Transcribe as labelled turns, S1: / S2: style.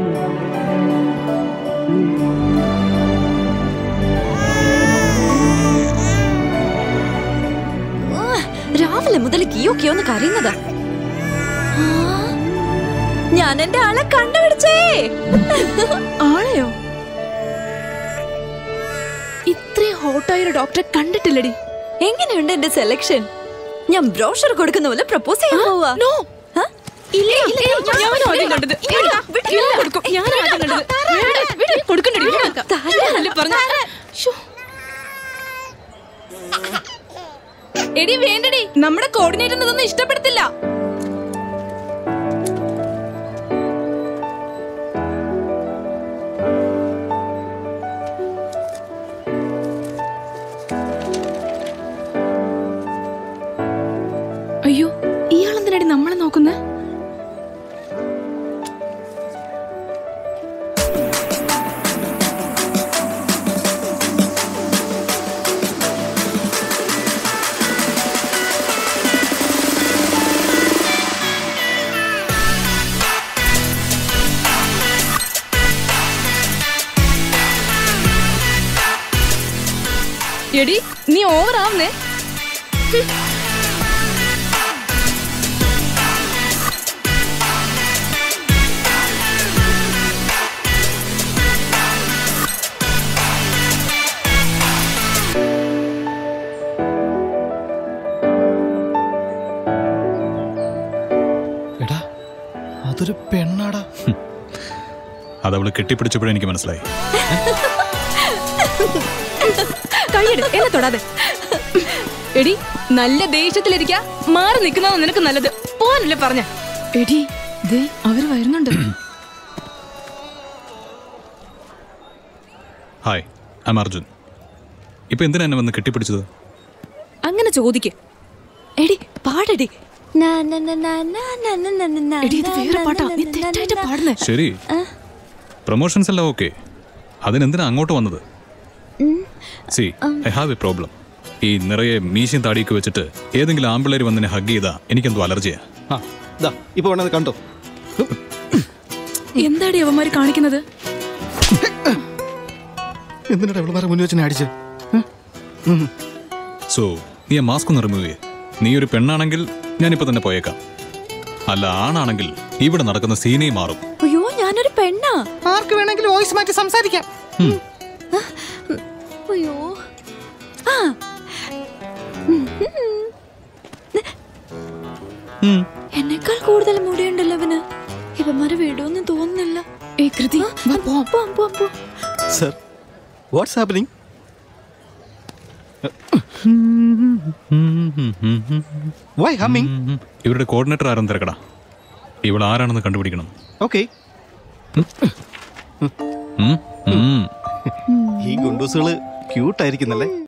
S1: ആ, രാവിലെ മുതൽ കിയോ കിയോന്ന് കരയുന്നതാ ആ, ഞാൻ എന്റെ ആളെ കണ്ടുപിടിച്ചേ
S2: ആളെയോ ഇത്രയും ഹോട്ടായ ഒരു ഡോക്ടറെ കണ്ടിട്ടില്ലടി
S1: എങ്ങനെയുണ്ട് എന്റെ സെലക്ഷൻ ഞാൻ ബ്രോഷർ കൊടുക്കുന്ന പോലെ പ്രപ്പോസ് ചെയ്യാൻ പോവാ
S2: നോ
S1: ആ?
S2: ഇല്ല ഇല്ല ഞാൻ ആദ്യം കണ്ടത് ഇല്ല, ഇല്ല, കൊടുക്കും. ഞാൻ ആദ്യം കണ്ടത് വേണ്ട, വിട്, കൊടുക്കണ്ടടി, വിട്. ഞാനല്ലേ പറഞ്ഞത്. ശ്ശോ. എടി വേണ്ടടി നമ്മുടെ കോർഡിനേറ്ററിന് ഇതൊന്നും ഇഷ്ടപ്പെടത്തില്ല അയ്യോ ഇയാളെന്തിനടി നമ്മളെ നോക്കുന്നേ എടി നീ ഓവർ ആവുന്നേ
S3: എടാ അതൊരു പെണ്ണാടാ
S4: അതവള് കെട്ടിപ്പിടിച്ചപ്പോഴേ എനിക്ക് മനസ്സിലായി
S2: കൈയെടു എന്നെ തൊടാതെ എടി നല്ല ദേഷ്യത്തിലിരിക്ക മാറി നിൽക്കുന്നതാണ് നിനക്ക് നല്ലത് പോവാനല്ലേ പറഞ്ഞ എടി ദേ അവര് വരുന്നുണ്ട്
S4: ഹായ് ഐ അർജുൻ ഇപ്പൊ എന്തിനാ എന്നെ വന്ന് കെട്ടിപ്പിടിച്ചത്
S2: അങ്ങനെ ചോദിക്ക്
S1: എടി പാടടി നാ, നാ, നാ, നാ, നാ, നാ, നാ, നാ, നാ,
S2: എടി ഇത്
S1: നാ,
S2: വേറെ
S1: നാ,
S2: പാട്ടാ
S1: നാ,
S2: നീ
S1: നാ,
S2: തെറ്റായിട്ട്
S1: നാ, നാ.
S2: പാടുന്നേ
S4: ശരി പ്രൊമോഷൻസ് എല്ലാം ഓക്കെ അതിനെന്തിനാ അങ്ങോട്ട് വന്നത് see I have a problem ഈ നിറയെ മീശയും താടിയൊക്കെ വെച്ചിട്ട് ഏതെങ്കിലും ആമ്പിള്ളേർ വന്നിനെ ഹഗ് ചെയ്താ എനിക്കെന്തോ അലർജിയാ
S3: ആ ഇതാ ഇപ്പൊ വേണത് കണ്ടോ
S2: എന്താടി അവന്മാര് കാണിക്കുന്നത്
S3: എന്തിനാ ഇവളുമാരെ മുന്നിൽ വെച്ച് അടിച്ച്
S4: സോ നീ ആ മാസ്ക് ഒന്ന് റിമൂവ് ചെയ്യേ നീ ഒരു പെണ്ണാണെങ്കിൽ ഞാനിപ്പോ തന്നെ പോയേക്കാം അല്ല ആണാണെങ്കിൽ ഇവിടെ നടക്കുന്ന സീനേ മാറും
S1: അയ്യോ ഞാനൊരു പെണ്ണാ
S3: ആർക്ക് വേണമെങ്കിലും വോയിസ് മാറ്റി സംസാരിക്കാം
S1: അയ്യോ ആ
S4: ഉം.
S1: എന്നെക്കാൾ കൂടുതൽ മുടിയുണ്ടല്ലോ അവന് ഇവന്മാരെ വിടുമെന്ന് തോന്നുന്നില്ല
S2: ഏ കൃതി വാ പോവാം
S1: പോവാം, പോവാം, പോവാം.
S3: Sir what's happening why humming
S4: ഉം. ഇവരുടെ കോർഡിനേറ്റർ ആരെന്ന് തിരക്കടാ ഇവൾ ആരാണെന്ന് കണ്ടുപിടിക്കണം
S3: ഓക്കെ
S4: ഉം? ഉം.
S3: ഈ ഗുണ്ടൂസുകള് ക്യൂട്ടായിരിക്കുന്നല്ലേ